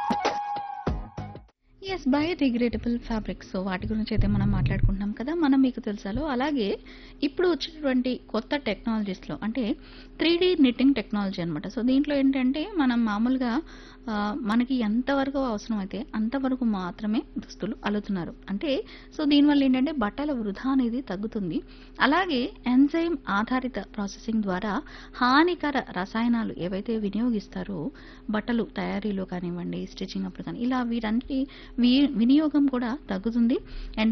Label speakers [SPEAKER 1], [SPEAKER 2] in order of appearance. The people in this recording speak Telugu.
[SPEAKER 1] యెస్. Biodegradable fabrics. సో, వాటి గురించి అయితే మనం మాట్లాడుకుంటున్నాం కదా! మనం మీకు తెలుసాలో అలాగే ఇప్పుడు వచ్చినటువంటి కొత్త టెక్నాలజీస్‌లో అంటే 3డీ నిట్టింగ్ టెక్నాలజీ అనమాట. సో, దీంట్లో ఏంటంటే మనం మామూలుగా ఆహ్, మనకి ఎంతవరకు అవసరమైతే అంతవరకు మాత్రమే దుస్తులు అల్లుతున్నారు. అంటే సో, దీనివల్ల ఏంటంటే బట్టల వృధా అనేది తగ్గుతుంది. అలాగే ఎంజైమ్ ఆధారిత ప్రాసెసింగ్ ద్వారా హానికర రసాయనాలు ఏవైతే వినియోగిస్తారో బట్టలు తయారీలో కానివ్వండి, స్టిచ్చింగ్ అప్పుడు కానీ ఇలా వీటన్నిటి వి వినియోగం కూడా తగ్గుతుంది. అండ్